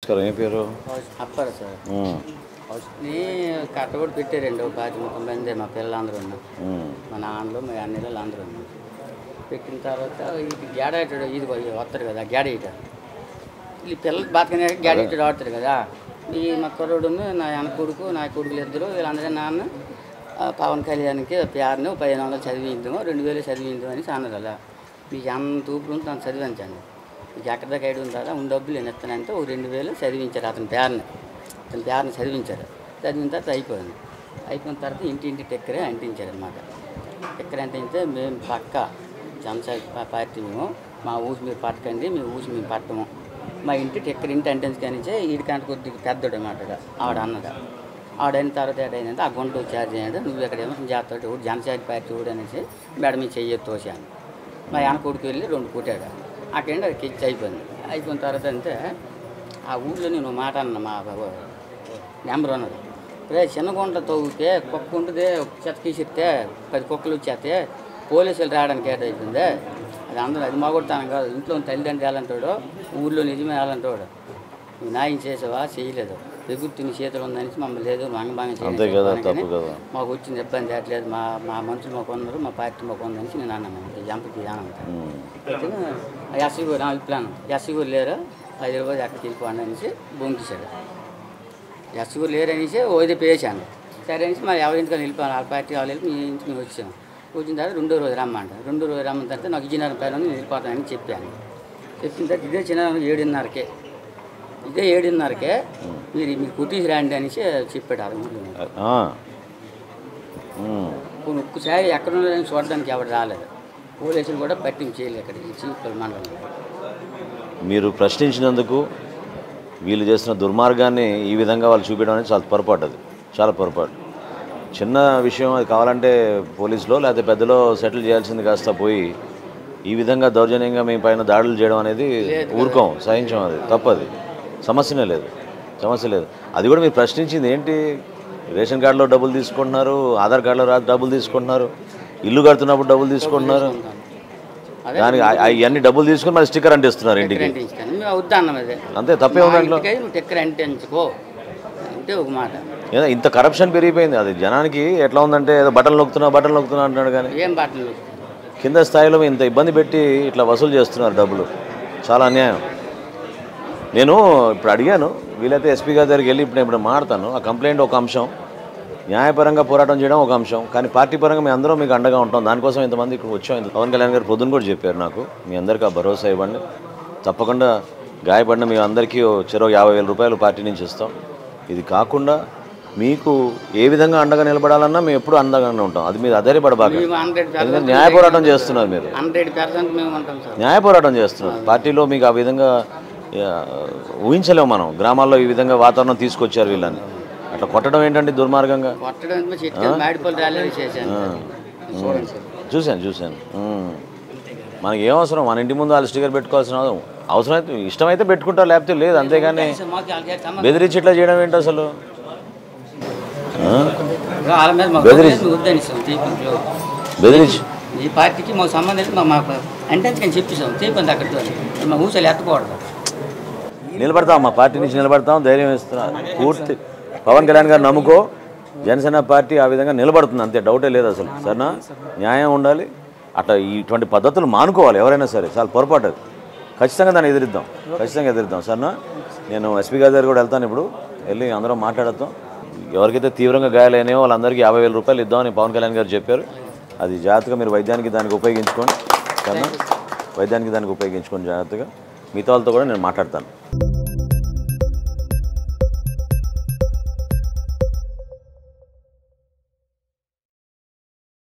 నమస్కారం ఏం పేరు అప్పారు సార్ ఉమ్, హౌస్ని కట్ట కూడా పెట్టారండి ఒక పాతి ముప్పై మంది మా పిల్లలందరూ ఉన్నారు ఉమ్, మా నాన్నలు మా అన్నలు అందరూ ఉన్నారు పెట్టిన తర్వాత ఇది గేడ ఇటాడు ఇది పోయి వస్తారు కదా గేడ ఇట ఈ పిల్లలు బతకనే గేడ ఇటాడు ఆడతారు కదా ఈ మా కుర్రోడు నా అన్న కొడుకు నా కొడుకులు ఇద్దరు వీళ్ళందరూ నాన్న ఆ, పవన్ కళ్యాణ్కి పేరుని పదిహేను వందలు చదివిందాము రెండు వేలు చదివిందాం అని అన్నారు అలా మీకు అంత ఊపిరి ఉంటే అంత చదివించండి మీకు ఎక్కడ దాకా ఐడి ఉంటుందా ఉన్న డబ్బులు నేను ఇస్తానంటే ఒక రెండు వేలు చదివించారు అతని పేరుని అతని పేరుని చదివించారు చదివిన తర్వాత అయిపోయింది అయిపోయిన తర్వాత ఇంటి ఇంటి టెక్కరే అంటించారు అనమాట టెక్కర అంటించితే మేము పక్క జనసేన పా- పార్టీ మేము మా ఊసి మీరు పట్టకండి మీ ఊసి మేము పట్టము మా ఇంటి టెక్కర ఇంటి అంటించుకనిచ్చే ఈడికంట కొద్దిగా పెద్దడు అన్నమాట ఆవిడ అన్నదా ఆడైన తర్వాత ఏంటంటే ఆ గుంట చార్జ్ అయ్యాడు నువ్వు ఇక్కడ ఏమో చేస్తాడు ఊడు జనసేన పార్టీ ఊడు అనేసి మేడం మీ చెయ్యి తోసాను మా ఆయన కొడుకు వెళ్ళి రెండు కొట్టాడు అక్కడండి అది కిచ్ అయిపోయింది అయిపోయిన తర్వాత అంటే ఆ ఊళ్ళో నేను మాట అన్న మా బాబు నెంబర్ ఉన్నది రే చిన్న గుంట తవ్వితే కుక్క ఉంటుంది చెత్త తీసిస్తే పది కుక్కలు వచ్చేస్తే పోలీసులు రావడానికి ఏట అయిపోయింది అది అందరూ అది మాకొడతాను కాదు ఇంట్లో తల్లిదండ్రులు వెళ్ళంటాడు ఊళ్ళో నిజమే వెళ్ళంటాడు నువ్వు న్యాయం చేసావా చేయలేదు ఎగుర్తి నీ చేతులు ఉందని మమ్మల్ని లేదు మంగభంగం అంతే కదా, తప్పు కదా. మాకు వచ్చింది ఇబ్బంది అట్లేదు మా మా మనుషులు మాకు ఉన్నారు మా పార్టీ మాకు ఉందని నేను అన్నాను జంపకి అనంత ఉమ్. ఎస్సీ కూడా నా ప్లాన్ ఎస్సీ కూడా లేరు హైదరాబాద్ ఎక్కడికి వెళ్ళిపోండి అనేసి బొంకిశాడు ఎస్సీ కూడా లేరు అనేసి ఓది పేసాను సరే అనేసి మరి ఎవరింటికి వెళ్ళిపోయాను వాళ్ళ పార్టీ వాళ్ళు వెళ్ళి మీ ఇంటికి మేము వచ్చాము వచ్చిన తర్వాత రెండో రోజు రమ్మంట రెండో రోజు రమ్మన్న తర్వాత నాకు ఇంజనీర్ పైన నేను వెళ్ళిపోతానని చెప్పాను చెప్పిన తర్వాత ఇదే చిన్న ఏడున్నరకే ఇదే ఏడున్నరకే మీరు మీరు కుటీసి రండి అనేసి చెప్పాడు ఆ ఊళ్ళో ఆ. ఉమ్. కొన్ని ఒక్కసారి ఎక్కడ ఉన్నారని చూడడానికి ఎవరు రాలేదు పోలీసులు కూడా పట్టింపు చేయలేదు ఇక్కడ ఈ చీపుల మండలంలో మీరు ప్రశ్నించినందుకు వీళ్ళు చేసిన దుర్మార్గాన్ని ఈ విధంగా వాళ్ళు చూపించడం అనేది చాలా పొరపాటు అది చాలా పొరపాటు చిన్న విషయం అది కావాలంటే పోలీసులో లేకపోతే పెద్దలో సెటిల్ చేయాల్సింది కాస్త పోయి ఈ విధంగా దౌర్జన్యంగా మీ పైన దాడులు చేయడం అనేది ఊరుకోం సహించం అది తప్పది సమస్యనే లేదు సమస్య లేదు అది కూడా మీరు ప్రశ్నించింది ఏంటి రేషన్ కార్డులో డబ్బులు తీసుకుంటున్నారు ఆధార్ కార్డులో రా డబ్బులు తీసుకుంటున్నారు ఇల్లు కడుతున్నప్పుడు డబ్బులు తీసుకుంటున్నారు అదే దానికి ఆ- ఆ- ఇవన్నీ డబ్బులు తీసుకుని మరి స్టిక్కర్ అంటిస్తున్నారు ఇంటికి టెక్కర్ అంటించుతాను మేము వద్దన్నాం అదే అంతే తప్పే ఉంది దాంట్లో ఇంటికై నువ్వు టెక్కర్ అంటించుకో అంటే ఒక మాట ఏదో ఇంత కరప్షన్ పెరిగిపోయింది అది జనానికి ఎట్లా ఉందంటే ఏదో బట్టలు నొక్కుతున్నా బట్టలు నొక్కుతున్నా అంటున్నాడు కానీ ఏం బట్టలు కింద స్థాయిలో ఇంత ఇబ్బంది పెట్టి ఇట్లా వసూలు చేస్తున్నారు డబ్బులు చాలా అన్యాయం నేను ఇప్పుడు అడిగాను వీలైతే ఎస్పీ గారి దగ్గరికి వెళ్ళి ఇప్పుడు నేను ఇప్పుడు మాడతాను ఆ కంప్లైంట్ ఒక అంశం న్యాయపరంగా పోరాటం చేయడం ఒక అంశం కానీ పార్టీ పరంగా మేము అందరం మీకు అండగా ఉంటాం దానికోసం ఇంతమంది ఇక్కడ వచ్చాం ఇంత పవన్ కళ్యాణ్ గారు పొద్దున కూడా చెప్పారు నాకు మీ అందరికీ ఆ భరోసా ఇవ్వండి తప్పకుండా గాయపడిన మీ అందరికీ ఓ చెరో యాభై వేల రూపాయలు పార్టీ నుంచి ఇస్తాం ఇది కాకుండా మీకు ఏ విధంగా అండగా నిలబడాలన్నా మేము ఎప్పుడు అండగానే ఉంటాం అది మీరు అధైర్యపడబాక మేము హండ్రెడ్ ఎందుకంటే న్యాయ పోరాటం చేస్తున్నారు మీరు హండ్రెడ్ పర్సెంట్ మేము ఉంటాం సార్ న్యాయ పోరాటం చేస్తున్నారు పార్టీలో మీకు ఆ విధంగా ఆ, ఊహించలేము మనం గ్రామాల్లో ఈ విధంగా వాతావరణం తీసుకొచ్చారు వీళ్ళని అట్లా కొట్టడం ఏంటంటే దుర్మార్గంగా కొట్టడం చెట్టు మాడిపల్లి ర్యాలీ చేశాను చూడండి సార్ చూశాను చూశాను ఉమ్. మనకి ఏం అవసరం మన ఇంటి ముందు వాళ్ళు స్టిక్కర్ పెట్టుకోవాల్సిన అవసరం అవసరమైతే ఇష్టమైతే పెట్టుకుంటారు లేకపోతే లేదు అంతేగాని మాకు వాళ్ళకి సంబంధం బెదిరించి ఇట్లా చేయడం ఏంటి అసలు ఆ? వాళ్ళ మీద మాకు బెదిరించి- మేము వద్దనిస్తాం తీపంలో బెదిరించి ఈ పార్టీకి మాకు సంబంధం లేదు మా మా అంటే కానీ చెప్పేసాం తీపంది అక్కడితో మా ఊసలు ఎత్తకూడదు నిలబడతాం మా పార్టీ నుంచి నిలబడతాం ధైర్యం ఇస్తున్నాం పూర్తి పవన్ కళ్యాణ్ గారు నమ్ముకో జనసేన పార్టీ ఆ విధంగా నిలబడుతుంది అంతే డౌటే లేదు అసలు సరేనా న్యాయం ఉండాలి అట్లా ఇటువంటి పద్ధతులు మానుకోవాలి ఎవరైనా సరే చాలా పొరపాటు అది ఖచ్చితంగా దాన్ని ఎదిరిద్దాం ఖచ్చితంగా ఎదిరిద్దాం సరేనా నేను ఎస్పీ గారి దగ్గర కూడా వెళ్తాను ఇప్పుడు వెళ్ళి అందరం మాట్లాడతాం ఎవరికైతే తీవ్రంగా గాయాలైనాయో వాళ్ళందరికీ యాభై వేల రూపాయలు ఇద్దామని పవన్ కళ్యాణ్ గారు చెప్పారు అది జాగ్రత్తగా మీరు వైద్యానికి దానికి ఉపయోగించుకోండి సరేనా వైద్యానికి దానికి ఉపయోగించుకోండి జాగ్రత్తగా మిగతా వాళ్ళతో కూడా నేను మాట్లాడతాను